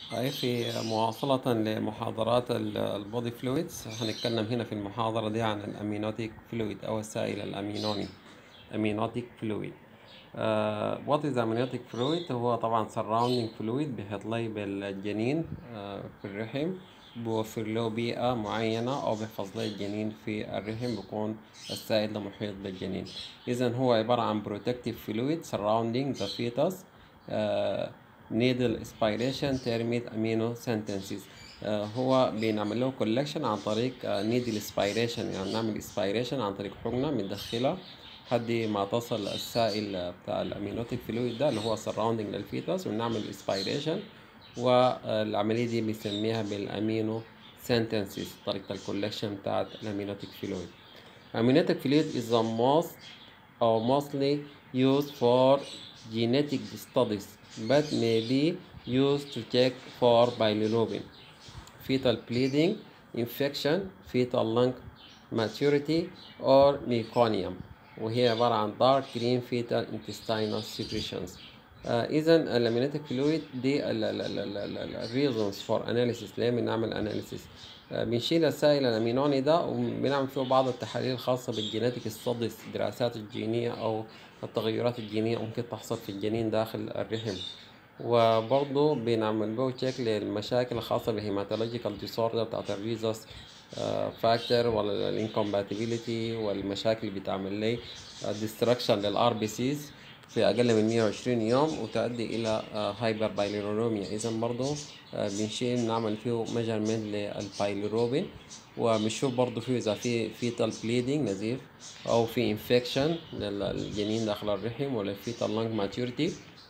هاي في مواصلة لمحاضرات البودي فلويدز هنتكلم هنا في المحاضرة دي عن الأمينوتيك فلويد أو السائل الأمينوني أمينوتيك فلويد وات از امينوتيك فلويد هو طبعا surrounding فلويد بيحيط لي بالجنين آه، في الرحم بوفر له بيئة معينة أو بيحفظ لي الجنين في الرحم بيكون السائل ده محيط بالجنين إذا هو عبارة عن protective fluid surrounding the fetus آه، needle aspiration termate amino synthesis آه، هو بنعمل له collection عن طريق آه، needle aspiration يعني نعمل aspiration عن طريق حقنة بندخلها لحد ما تصل السائل بتاع الامينوتيك فلويد ده اللي هو surrounding للفيتوس ونعمل aspiration والعملية دي بنسميها بالامينو synthesis طريقة الكولكشن بتاعت الامينوتيك فلويد amniotic fluid is the most or mostly used for genetic studies but may be used to check for bilirubin, fetal bleeding, infection, fetal lung maturity or meconium وهي عبارة عن dark green fetal intestinal secretions آه إذا الامينيتك فلويد دي ال ال ال ال ال ال reasons for analysis ليه بنعمل analysis آه بنشيل السائل الأمينوني ده وبنعمل فيه بعض التحاليل الخاصة بالجينيتك ستاديز الدراسات الجينية أو التغيرات الجينية ممكن تحصل في الجنين داخل الرحم وبرضه بنعمل به تشيك للمشاكل الخاصة بالهيماتولوجيكال ديسوردر بتاعت الريزوس فاكتور ولا الانكومباتيبيليتي والمشاكل اللي بتعمل لي ديستركشن للار بي سيز في اقل من 120 يوم وتؤدي الى هايبر بايليروميا اذا برضه بنشيل نعمل فيه ميجرمنت للبايليروبين وبنشوف برضه فيه اذا في فيتال بليدنج نزيف او في انفكشن للجنين داخل الرحم ولا فيتال لانج ماتيوريتي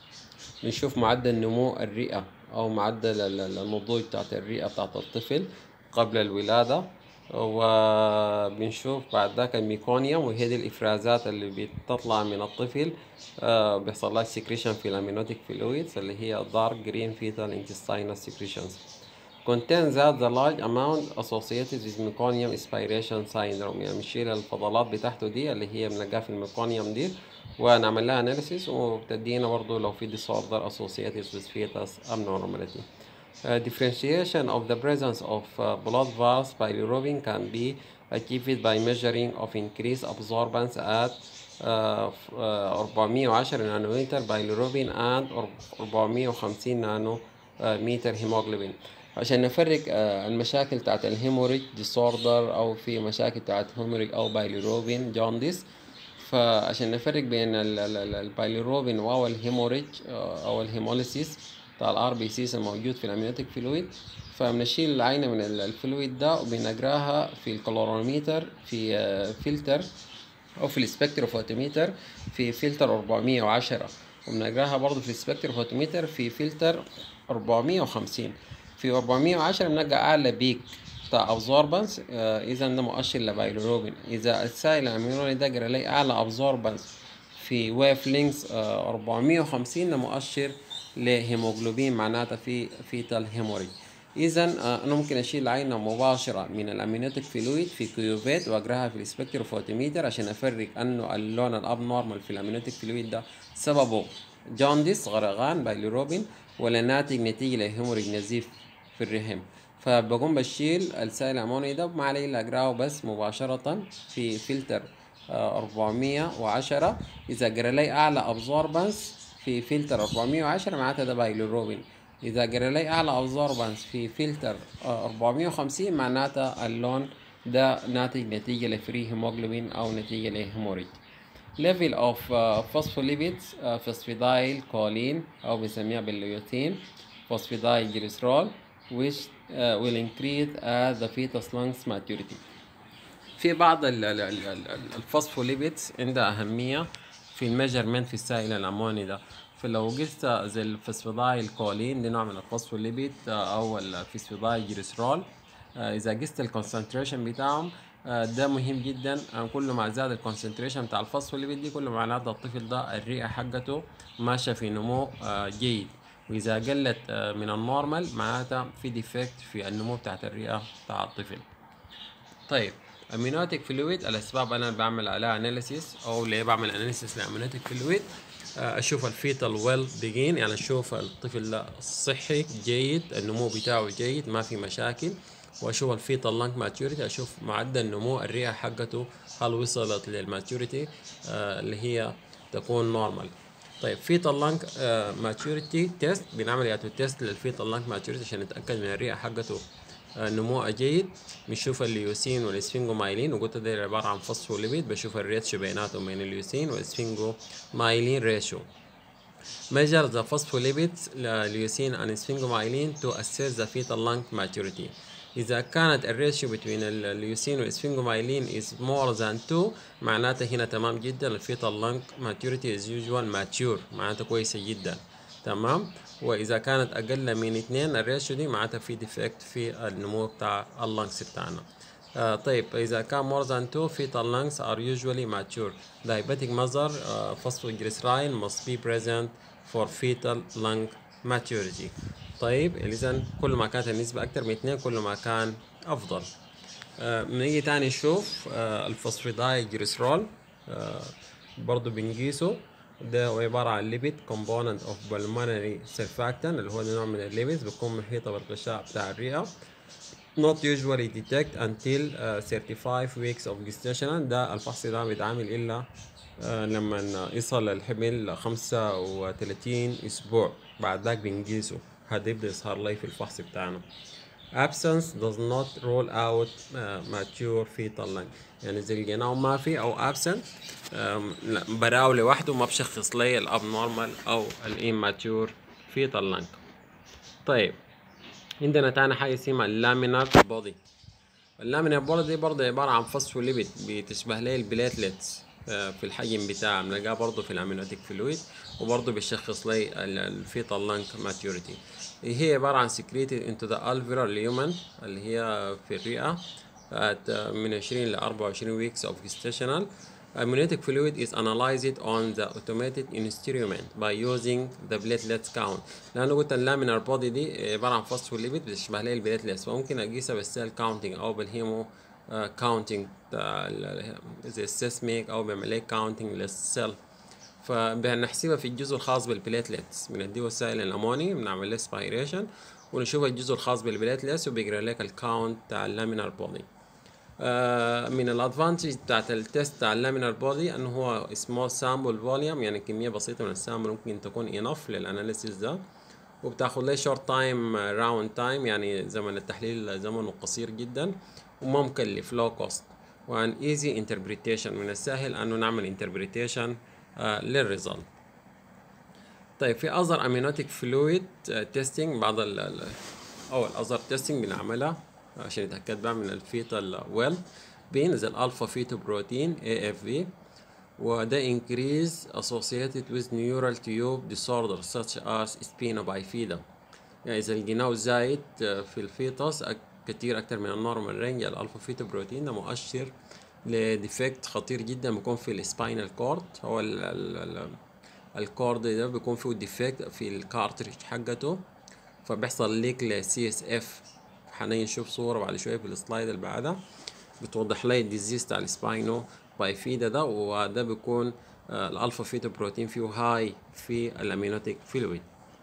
بنشوف معدل نمو الرئة أو معدل النضوج بتاعت الرئة بتاعت الطفل قبل الولادة وبنشوف بعد ذاك الميكونيوم وهي دي الإفرازات اللي بتطلع من الطفل آه بيحصل لها سكريشن في الأمينوتيك فلويدز اللي هي dark green fetal intestinal secretions contains that the large amount associated with meconium aspiration syndrome يعني بنشيل الفضلات بتاعته دي اللي هي بنلقاها في الميكونيوم دي ونعمل لها analysis وبتدينا برضو لو في disorder associated with fetus abnormality. Uh, differentiation of the presence of uh, blood vase bilirubin can be achieved by measuring of increased absorbance at uh, f- uh, 410 نانومتر bilirubin and 450 نانو متر هيموجلوبين عشان نفرق آه، المشاكل بتاعت الهيموريج ديسوردر او في مشاكل بتاعت هيموريج او بايليروبين جونديس فعشان نفرق بين ال- ال- ال- البايليروبين او الهيموريج آه، او الهيموليسيس بتاع الار بي سيس الموجود في الامنيوتيك فلويد فبنشيل العينة من ال- الفلويد ده وبنقراها في الكلوريمتر في آه، فلتر او في السبكتروفوتوميتر في فلتر 410 وبنقراها برضو في السبكتروفوتوميتر في فلتر 450 في 410 بنلقى اعلى بيك بتاع ابزوربنس آه اذا ده مؤشر لبايلوروبين اذا السائل الامينوني ده قرا لي اعلى ابزوربنس في ويف لينكس آه 450 ده مؤشر لهيموجلوبين معناتها في فيتال هيموريج اذا آه، انا ممكن اشيل العينه مباشره من الامينوتيك فلويد في كيوفيت واقراها في السبكتروفوتوميتر عشان افرق انه اللون الاب نورمال في الامينوتيك فلويد ده سببه جونديس غرقان بايليروبين ولا ناتج نتيجه لهيموريج نزيف في الرحم فبقوم بشيل السائل الاموني ده ما علي الا اقراه بس مباشره في فلتر آه، 410 اذا قرا لي اعلى ابزوربنس في فلتر 410 معناتها ده بايليروبين إذا قرا لي أعلى أبزوربنس في فلتر آه، 450 معناتها اللون ده ناتج نتيجة لفري هيموجلوبين أو نتيجة لهيموريج level of uh, phospholipids uh, phosphatidylcholine choline أو بنسميها بالليوتين phosphatidylglycerol which uh, will increase as the fetus lungs maturity في بعض ال- ال- ال- ال- الفوسفوليبيدز عندها أهمية في الميجرمنت في السائل الأموني ده فلو قست زي الفوسفودايل كولين دي نوع من الفوسفوليبيد آه، أو الفوسفودايل جليسرول آه، إذا قست الكونسنتريشن بتاعهم آه، ده مهم جدا آه، كل ما زاد الكونسنتريشن بتاع الفوسفوليبيد دي كل ما معناته الطفل ده الرئة حقته ماشية في نمو آه، جيد وإذا قلت آه، من النورمال معناتها في ديفكت في النمو بتاعت الرئة بتاع الطفل طيب امينوتيك فلويد الاسباب انا بعمل عليها اناليسيس او ليه بعمل اناليسيس لامينوتيك فلويد آه، اشوف الفيتال ويل بيجين يعني اشوف الطفل ده صحي جيد النمو بتاعه جيد ما في مشاكل واشوف الفيتال لانج ماتوريتي اشوف معدل نمو الرئه حقته هل وصلت للماتوريتي آه، اللي هي تكون نورمال طيب فيتال لانج ماتوريتي تيست بنعمل ياتو تيست للفيتال لانج ماتوريتي عشان نتاكد من الرئه حقته آه، نموء جيد بنشوف الليوسين والاسفنجومايلين وقلت ده عبارة عن فوسفوليبيد بشوف الريتشو بيناتهم بين الليوسين والاسفنجومايلين ريشيو measure the phospholipids leucine and sphingomyelin to assess the fetal lung maturity إذا كانت الريشيو بين الليوسين والسفنجومايلين is more than 2 معناته هنا تمام جدا الفيتال لانج maturity is usual mature معناته كويسة جدا تمام واذا كانت اقل من اثنين الريشيو دي معناتها في ديفكت في النمو بتاع اللنكس بتاعنا آه طيب اذا كان more than 2 fetal lungs are usually mature diabetic mother uh, phosphoglycerine must be present for fetal lung maturity طيب اذا كل ما كانت النسبة اكتر من اثنين كل ما كان افضل آه بنيجي تاني نشوف آه الفوسفيداي جليسرول آه برضو بنقيسه ده عبارة عن ليبيد component of pulmonary surfactant اللي هو نوع من الليبيدز بتكون محيطة بالغشاء بتاع الرئة not usually detect until uh, 35 weeks of gestation ده الفحص ده بيتعامل إلا uh, لما يصل الحمل 35 أسبوع بعد ذاك بنقيسه هذا يبدأ يظهر لي في الفحص بتاعنا absence does not rule out uh, mature fetal lung يعني إذا لقيناه ما في أو absent لا براو لوحده ما بشخص لي الابنورمال أو الاماتيور fetal lung طيب عندنا تاني حاجة اسمها اللامينار بودي اللامينار بودي دي برضه عبارة عن فوسفوليبيد بتشبه لي البليتلتس في الحجم بتاعها بنلقاه برضه في الامينوتيك فلويد وبرضه بيشخص لي الفيتال لانك ماتيوريتي هي عبارة عن secreted into the alveolar lumen اللي هي في الرئة at من 20 ل 24 weeks of gestational amniotic fluid is analyzed on the automated instrument by using the platelets count لأنه قلت اللامينار بودي دي عبارة عن فوسفوليبيد بتشبه لي البليتلتس فممكن أقيسها بالسيل كاونتنج أو بالهيمو كاونتنج زي السيسميك أو بيعمل لي كاونتنج للسيل فبنحسبها في الجزء الخاص بالبليتلتس بنديه وسائل الأموني بنعمل له سبايريشن ونشوف الجزء الخاص بالبليتلتس وبيقرا لك الكاونت بتاع اللامينار بودي آه من الادفانتج بتاعت التست بتاع اللامينار بودي انه هو سمول سامبل فوليوم يعني كميه بسيطه من السامبل ممكن تكون انف للاناليسيس ده وبتاخد لي شورت تايم راوند تايم يعني زمن التحليل زمنه قصير جدا وما مكلف لو كوست وان ايزي انتربريتيشن من السهل انه نعمل انتربريتيشن آه للريزلت طيب في اذر امينوتيك فلويد تيستينج بعض ال او الاذر تيستينج بنعملها عشان نتاكد بقى من الفيتال ويل بين زي الالفا فيتو بروتين اي اف في وده increase associated with neural tube disorders such as spina bifida يعني إذا لقيناه زايد في الفيتوس كتير أكتر من النورمال رينج الألفا فيتو بروتين ده مؤشر لديفكت خطير جدا بيكون في السباينال كورد هو ال ال ال الكورد ده بيكون فيه ديفكت في الكارتريج حقته فبيحصل ليك لسي اس اف حنشوف صورة بعد شوية في السلايد اللي بعدها بتوضح لي الديزيز بتاع السباينو بايفيدا ده وده بيكون آه الالفا فيتو بروتين فيه هاي في الامينوتيك فلويد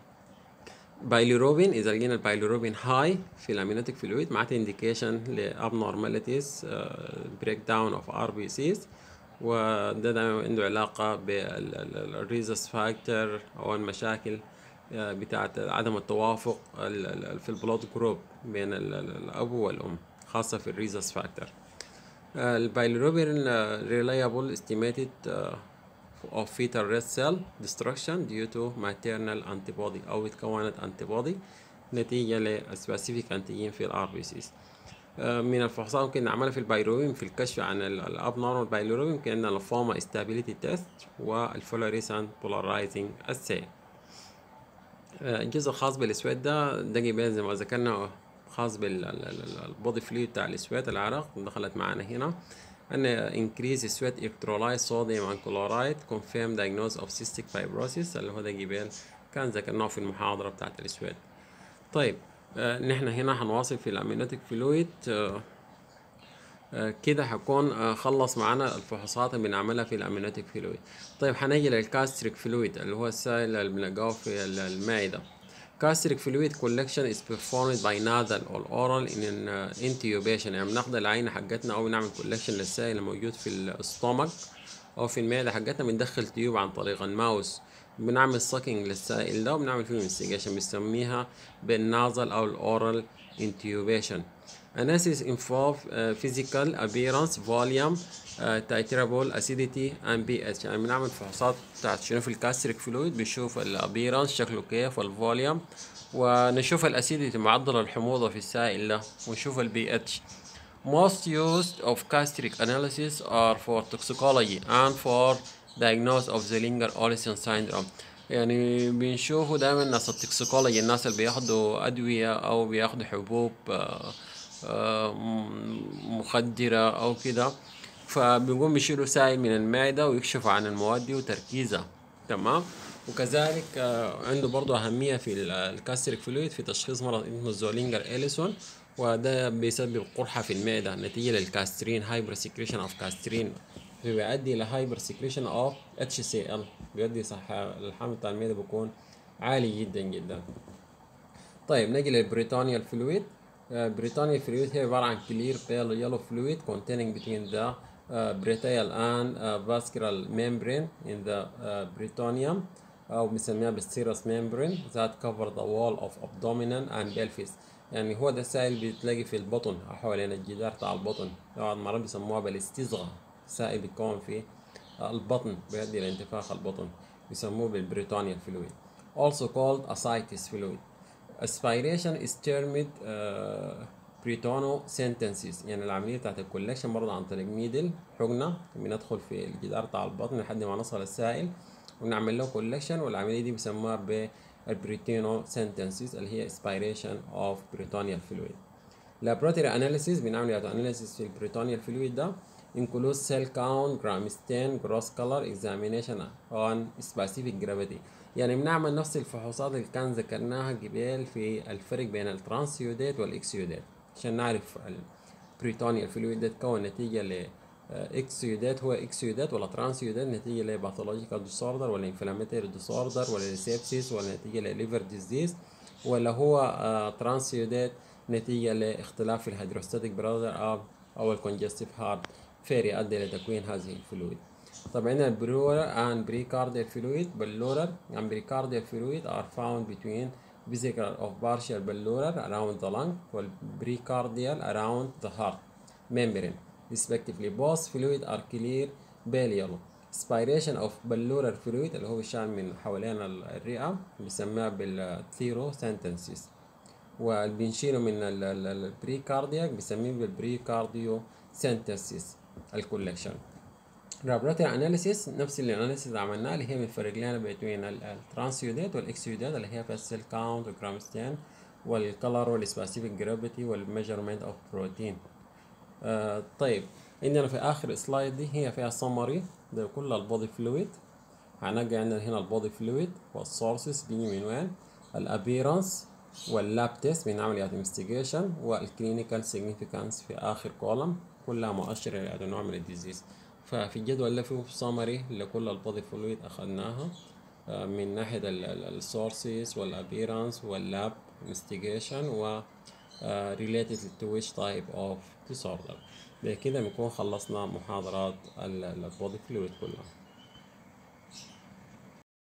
بايليروبين اذا لقينا البايليروبين هاي في الامينوتيك فلويد معناته انديكيشن لابنورماليتيز بريك داون اوف ار بي سيز وده دايما عنده علاقة بالريزس فاكتور او المشاكل بتاعت عدم التوافق في البلود جروب بين الاب والام خاصة في الريزس فاكتور البايليروبين reliable estimated uh, of fetal red cell destruction due to maternal antibody أو اتكونت antibody نتيجة لسبيسيفيك أنتيجين في الار بي سيز من الفحوصات ممكن نعملها في البايلوبين في الكشف عن الاب نورمال بايلوبين ممكن عندنا الفوما استابيليتي تيست والفلوريسنت بولارايزنج اسي الجزء الخاص بالاسود ده ده جبال زي ما ذكرنا خاص بالبودي فلويد بتاع الاسود العرق دخلت معنا هنا ان increase sweat electrolyte sodium and chloride confirm diagnosis of cystic fibrosis اللي هو ده جبال كان ذكرناه في المحاضرة بتاعت الاسود طيب آه نحن هنا هنواصل في الامينوتيك فلويد آه آه، كده هكون آه، خلص معانا الفحوصات اللي بنعملها في الامينوتيك فلويد طيب هنيجي للكاستريك فلويد اللي هو السائل اللي بنلقاه في ال- المعدة gastric fluid collection is performed by nasal or oral in an uh, intubation يعني بناخد العينة حقتنا أو بنعمل collection للسائل الموجود في الاستومك أو في المعدة حقتنا بندخل تيوب عن طريق الماوس بنعمل sucking للسائل ده وبنعمل فيه investigation بنسميها بالنازل أو الأورال intubation Analysis involve uh, physical appearance, volume, uh, titrable, acidity and pH يعني بنعمل فحوصات بتاعت شنو في الكاستريك فلويد بنشوف الابيرانس شكله كيف والفوليوم ونشوف الاسيديتي معدل الحموضة في السائل ده ونشوف البي اتش Most used of gastric analysis are for toxicology and for diagnosis of the Linger-Olsen syndrome يعني بنشوفوا دايما ناس التوكسيكولوجي الناس اللي بياخدوا أدوية أو بياخدوا حبوب آه، آه، م- مخدرة أو كده فبيقوم بيشيلوا سائل من المعدة ويكشفوا عن المواد دي وتركيزها تمام وكذلك آه، عنده برضه أهمية في ال- الكاستريك فلويد في تشخيص مرض اسمه زولينجر إليسون وده بيسبب قرحة في المعدة نتيجة للكاسترين هايبر سكريشن اوف كاسترين بيؤدي إلى هايبر سكريشن اوف اتش سي ال بيؤدي صح الحمل بتاع المعدة بيكون عالي جدا جدا طيب نجي للبريتانيا فلويد بريتانيا فلويد هي عبارة عن clear pale yellow fluid containing between the uh, brachial and uh, vascular membrane in the uh, peritoneum أو بنسميها بالسيرس membrane that cover the wall of abdomen and pelvis يعني هو ده سائل بتلاقي في البطن أو حوالين الجدار بتاع البطن بعض المرات بيسموها بالاستزغة سائل بيتكون في البطن بيؤدي إلى انتفاخ البطن بيسموه بالبريتانيا فلويد also called ascites fluid aspiration is termed uh, sentences يعني العملية بتاعت الكولكشن برضه عن طريق نيدل حقنة بندخل في الجدار بتاع البطن لحد ما نوصل السائل ونعمل له كولكشن والعملية دي بيسموها بالبريتونو sentences اللي هي aspiration of peritoneal fluid laboratory analysis بنعمل analysis في البريتونيال فلويد ده includes cell count, gram stain, gross color examination on specific gravity يعني بنعمل نفس الفحوصات اللي كان ذكرناها قبل في الفرق بين الترانسيودات والاكسيودات عشان نعرف البريتونيال فلويد ده تكون نتيجة ل اكسيودات هو اكسيودات ولا ترانسيودات نتيجة لباثولوجيكال ديسوردر ولا انفلاماتوري ديسوردر ولا لسيبسيس ولا نتيجة لليفر ديزيز ولا هو ترانسيودات نتيجة لاختلاف في الهيدروستاتيك برادر أو أو الكونجستيف هارت فيري أدى لتكوين هذه الفلويد طبعا عندنا البرولر and pericardial fluid باللورر and pericardial fluid are found between vesicle of partial باللورر around the lung والبريكارديال around the heart membrane respectively both fluid are clear pale yellow aspiration of باللورر fluid اللي هو بيشال من حوالين الرئة بنسميها بالثيرو sentences واللي بنشيله من البريكاردياك بنسميه بالبريكارديو سينتسيس الكولكشن laboratory analysis نفس الاناليسيس اللي عملناه اللي هي بنفرق لنا بين الترانسيودات والاكسيودات اللي هي في السيل كاونت والجرام ستين والكلر والسبيسيفيك جرافيتي والميجرمنت اوف بروتين طيب عندنا في اخر سلايد دي هي فيها سمري ده كل البودي فلويد هنلقى عندنا هنا البودي فلويد والسورسز بيجي من وين الابيرنس واللاب تيست بنعمل انفستيجيشن والكلينيكال سيجنيفيكانس في اخر كولم كلها مؤشرة لهذا النوع من الديزيز ففي الجدول ده فيه سمري لكل البودي فلويد اخذناها من ناحية السورسز والابيرنس واللاب انفستيجيشن و related to which type of disorder بكده بنكون خلصنا محاضرات البودي فلويد كلها